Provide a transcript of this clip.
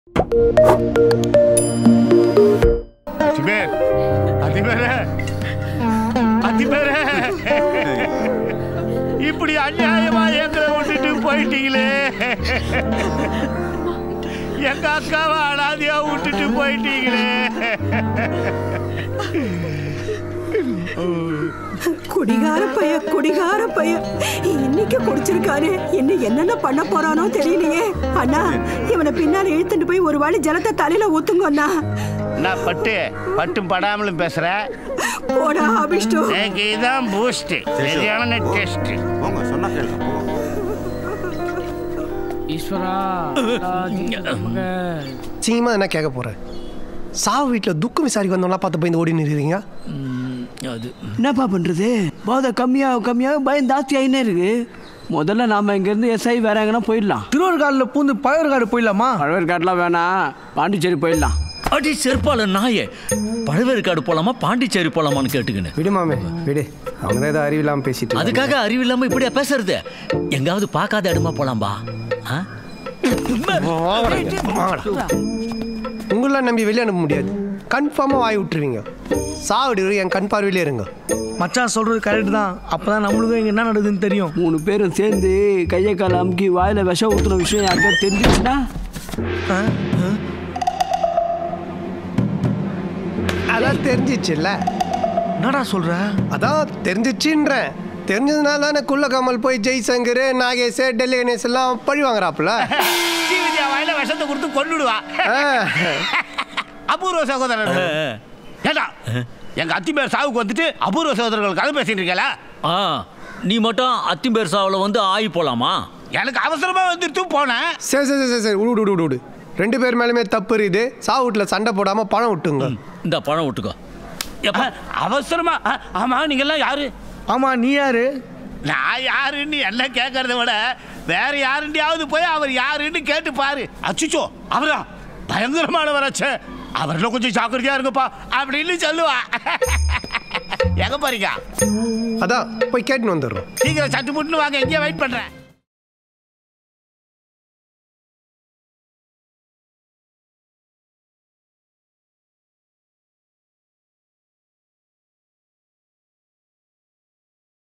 அதிபர் அதிபர அதிபர இப்படி அநியாயமா எங்களை விட்டுட்டு போயிட்டீங்களே எங்க அக்காவை அனாதையா விட்டுட்டு போயிட்டீங்களே குடிகார பைய குடிகார பைய இன்னைக்கு குடிச்சிருக்காரு இன்னும் என்னென்ன பண்ண போறானோ தெரியலையே அண்ணா இவனை பின்னால இழுத்துட்டு போய் ஒரு வாளி ஜலத்தை தலையில ஊத்துங்க அண்ணா நான் பட்டு பட்டும் படாமலும் பேசுறேன் போடா அபிஷ்டு எனக்கு இதான் பூஸ்ட் சரியான டெஸ்ட் போங்க சொன்னா கேளுங்க போங்க ஈஸ்வரா சீமா என்ன கேட்க போறேன் சாவு வீட்டில் துக்கம் விசாரிக்க வந்தவங்களாம் பார்த்து போய் இந்த ஓடி நிறுறீங்க அது என்னப்பா பண்ணுறது போதை கம்மியாக கம்மியாக பயம் ஜாஸ்தி ஆகினே இருக்கு முதல்ல நாம் இங்கேருந்து எஸ்ஐ வேற எங்கன்னா போயிடலாம் திருவருகாலில் பூந்து பழவர்காடு போயிடலாமா பழவேற்காடுலாம் வேணாம் பாண்டிச்சேரி போயிடலாம் அடி செருப்பால நாயே பழவேற்காடு போலாமா பாண்டிச்சேரி போலாமான்னு கேட்டுக்கின்னு விடு மாமே விடு அவங்க தான் ஏதோ அறிவில்லாமல் பேசிட்டு இருக்காங்க. அதுக்காக அறிவில்லாம இப்படியா பேசுறது எங்காவது பார்க்காத இடமா போலாம்பா ஆ? உங்களெலாம் நம்பி வெளியே அனுப்ப முடியாது கன்ஃபார்மாக வாய் விட்டுருவீங்க சாவடி என் கண் பார்வையிலே இருங்க மச்சான் சொல்றது கரெக்ட் தான் அப்பதான் நம்மளுக்கும் இங்க என்ன நடக்குதுன்னு தெரியும் மூணு பேரும் சேர்ந்து கையை காலை அமுக்கி வாயில் விஷம் ஊற்றுன விஷயம் யாருக்கா தெரிஞ்சுச்சுன்னா அதான் தெரிஞ்சிச்சுல்ல என்னடா சொல்ற அதான் தெரிஞ்சிச்சுன்றேன் தெரிஞ்சதுனால தானே குள்ள கமல் போய் ஜெய்சங்கர் நாகேஷ் டெல்லி கணேஷ் எல்லாம் பழி வாங்குறாப்புல ஸ்ரீவித்யா வாயில விஷத்தை கொடுத்து கொன்னுடுவா அபூர்வ சகோதரர் ஏண்டா எங்க அத்தி பேர் சாவுக்கு வந்துட்டு அபூர்வ சகோதரர்கள் கதை பேசிட்டு இருக்கல ஆ நீ மட்டும் அத்திம்பேர் சாவில் வந்து ஆயி போலாமா எனக்கு அவசரமா வந்துட்டு போனேன் சரி சரி சரி சரி விடு விடு விடு விடு ரெண்டு பேர் மேலுமே தப்பு இருக்குது சாவு வீட்டில் சண்டை போடாமல் பணம் விட்டுங்க இந்த பழம் விட்டுக்கோ எப்பா அஹ், அவசரமா அஹ், ஆமா நீங்க எல்லாம் யாரு ஆமா நீ யாரு நான் யாருன்னு என்ன கேட்கறத விட வேற யாருண்டியாவது போய் அவர் யாருன்னு கேட்டு பாரு அச்சுச்சோ அவரா பயங்கரமானவராச்சே அவர்ல கொஞ்சம் ஜாக்கிரதையா இருங்கப்பா அப்படின்னு சொல்லுவா எங்க போறீங்க அதான் போய் கேட்டுன்னு வந்துடுறோம் சீக்கிரம் சட்டு முட்டுன்னு வாங்க எங்கேயே வெயிட் பண்றேன்